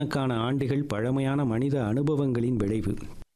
ஆயிரக்கணக்கான ஆண்டுகள் பழமையான மனித அனுபவங்களின் விளைவு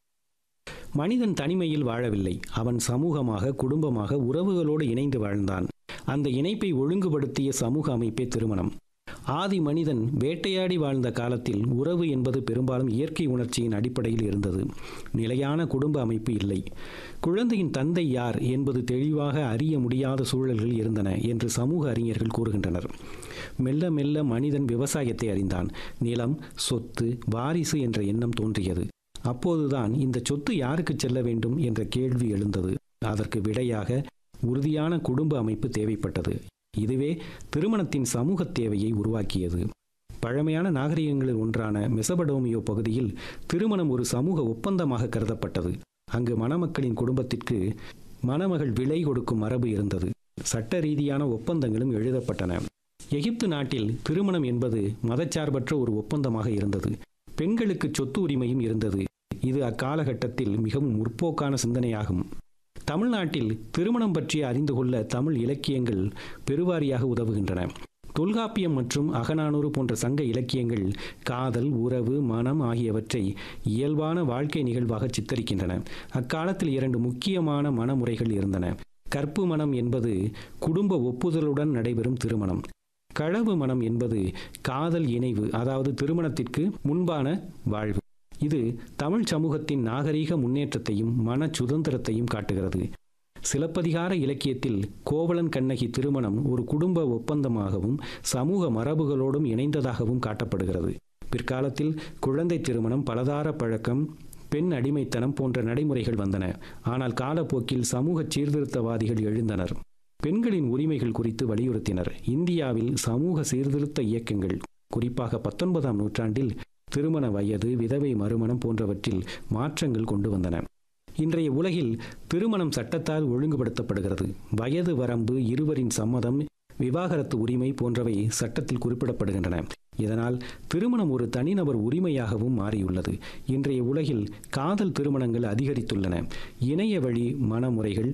மனிதன் தனிமையில் வாழவில்லை அவன் சமூகமாக குடும்பமாக உறவுகளோடு இணைந்து வாழ்ந்தான் அந்த இணைப்பை ஒழுங்குபடுத்திய சமூக அமைப்பே திருமணம் ஆதி மனிதன் வேட்டையாடி வாழ்ந்த காலத்தில் உறவு என்பது பெரும்பாலும் இயற்கை உணர்ச்சியின் அடிப்படையில் இருந்தது நிலையான குடும்ப அமைப்பு இல்லை குழந்தையின் தந்தை யார் என்பது தெளிவாக அறிய முடியாத சூழல்கள் இருந்தன என்று சமூக அறிஞர்கள் கூறுகின்றனர் மெல்ல மெல்ல மனிதன் விவசாயத்தை அறிந்தான் நிலம் சொத்து வாரிசு என்ற எண்ணம் தோன்றியது அப்போதுதான் இந்த சொத்து யாருக்கு செல்ல வேண்டும் என்ற கேள்வி எழுந்தது அதற்கு விடையாக உறுதியான குடும்ப அமைப்பு தேவைப்பட்டது இதுவே திருமணத்தின் சமூக தேவையை உருவாக்கியது பழமையான நாகரிகங்களில் ஒன்றான மெசபடோமியோ பகுதியில் திருமணம் ஒரு சமூக ஒப்பந்தமாக கருதப்பட்டது அங்கு மணமக்களின் குடும்பத்திற்கு மணமகள் விலை கொடுக்கும் மரபு இருந்தது சட்ட ரீதியான ஒப்பந்தங்களும் எழுதப்பட்டன எகிப்து நாட்டில் திருமணம் என்பது மதச்சார்பற்ற ஒரு ஒப்பந்தமாக இருந்தது பெண்களுக்கு சொத்து உரிமையும் இருந்தது இது அக்காலகட்டத்தில் மிகவும் முற்போக்கான சிந்தனையாகும் தமிழ்நாட்டில் திருமணம் பற்றி அறிந்து கொள்ள தமிழ் இலக்கியங்கள் பெருவாரியாக உதவுகின்றன தொல்காப்பியம் மற்றும் அகநானூறு போன்ற சங்க இலக்கியங்கள் காதல் உறவு மனம் ஆகியவற்றை இயல்பான வாழ்க்கை நிகழ்வாக சித்தரிக்கின்றன அக்காலத்தில் இரண்டு முக்கியமான மனமுறைகள் இருந்தன கற்பு மனம் என்பது குடும்ப ஒப்புதலுடன் நடைபெறும் திருமணம் களவு மனம் என்பது காதல் இணைவு அதாவது திருமணத்திற்கு முன்பான வாழ்வு இது தமிழ் சமூகத்தின் நாகரீக முன்னேற்றத்தையும் மன சுதந்திரத்தையும் காட்டுகிறது சிலப்பதிகார இலக்கியத்தில் கோவலன் கண்ணகி திருமணம் ஒரு குடும்ப ஒப்பந்தமாகவும் சமூக மரபுகளோடும் இணைந்ததாகவும் காட்டப்படுகிறது பிற்காலத்தில் குழந்தை திருமணம் பலதார பழக்கம் பெண் அடிமைத்தனம் போன்ற நடைமுறைகள் வந்தன ஆனால் காலப்போக்கில் சமூக சீர்திருத்தவாதிகள் எழுந்தனர் பெண்களின் உரிமைகள் குறித்து வலியுறுத்தினர் இந்தியாவில் சமூக சீர்திருத்த இயக்கங்கள் குறிப்பாக பத்தொன்பதாம் நூற்றாண்டில் திருமண வயது விதவை மறுமணம் போன்றவற்றில் மாற்றங்கள் கொண்டு வந்தன இன்றைய உலகில் திருமணம் சட்டத்தால் ஒழுங்குபடுத்தப்படுகிறது வயது வரம்பு இருவரின் சம்மதம் விவாகரத்து உரிமை போன்றவை சட்டத்தில் குறிப்பிடப்படுகின்றன இதனால் திருமணம் ஒரு தனிநபர் உரிமையாகவும் மாறியுள்ளது இன்றைய உலகில் காதல் திருமணங்கள் அதிகரித்துள்ளன இணைய வழி மனமுறைகள்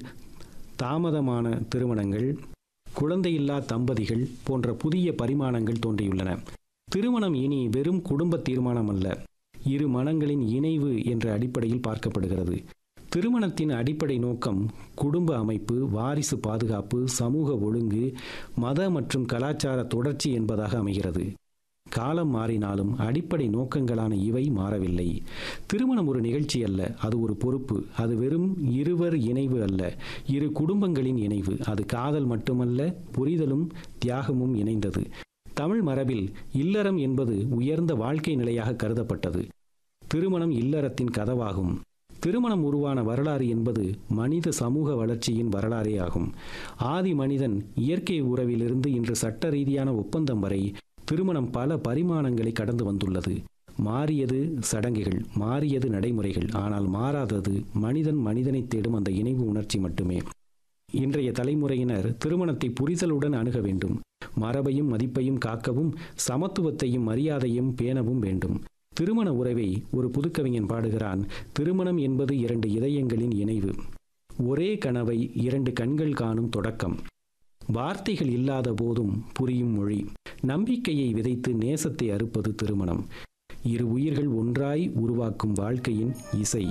தாமதமான திருமணங்கள் குழந்தையில்லா தம்பதிகள் போன்ற புதிய பரிமாணங்கள் தோன்றியுள்ளன திருமணம் இனி வெறும் குடும்ப தீர்மானம் அல்ல இரு மனங்களின் இணைவு என்ற அடிப்படையில் பார்க்கப்படுகிறது திருமணத்தின் அடிப்படை நோக்கம் குடும்ப அமைப்பு வாரிசு பாதுகாப்பு சமூக ஒழுங்கு மத மற்றும் கலாச்சார தொடர்ச்சி என்பதாக அமைகிறது காலம் மாறினாலும் அடிப்படை நோக்கங்களான இவை மாறவில்லை திருமணம் ஒரு நிகழ்ச்சி அல்ல அது ஒரு பொறுப்பு அது வெறும் இருவர் இணைவு அல்ல இரு குடும்பங்களின் இணைவு அது காதல் மட்டுமல்ல புரிதலும் தியாகமும் இணைந்தது தமிழ் மரபில் இல்லறம் என்பது உயர்ந்த வாழ்க்கை நிலையாக கருதப்பட்டது திருமணம் இல்லறத்தின் கதவாகும் திருமணம் உருவான வரலாறு என்பது மனித சமூக வளர்ச்சியின் வரலாறே ஆகும் ஆதி மனிதன் இயற்கை உறவிலிருந்து இன்று சட்ட ரீதியான ஒப்பந்தம் வரை திருமணம் பல பரிமாணங்களை கடந்து வந்துள்ளது மாறியது சடங்குகள் மாறியது நடைமுறைகள் ஆனால் மாறாதது மனிதன் மனிதனை தேடும் அந்த இணைவு உணர்ச்சி மட்டுமே இன்றைய தலைமுறையினர் திருமணத்தை புரிதலுடன் அணுக வேண்டும் மரபையும் மதிப்பையும் காக்கவும் சமத்துவத்தையும் மரியாதையும் பேணவும் வேண்டும் திருமண உறவை ஒரு புதுக்கவிஞன் பாடுகிறான் திருமணம் என்பது இரண்டு இதயங்களின் இணைவு ஒரே கனவை இரண்டு கண்கள் காணும் தொடக்கம் வார்த்தைகள் இல்லாத போதும் புரியும் மொழி நம்பிக்கையை விதைத்து நேசத்தை அறுப்பது திருமணம் இரு உயிர்கள் ஒன்றாய் உருவாக்கும் வாழ்க்கையின் இசை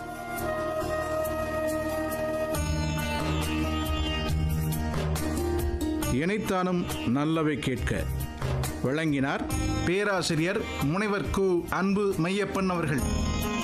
இணைத்தானும் நல்லவை கேட்க வழங்கினார் பேராசிரியர் முனைவர் கு அன்பு மையப்பன் அவர்கள்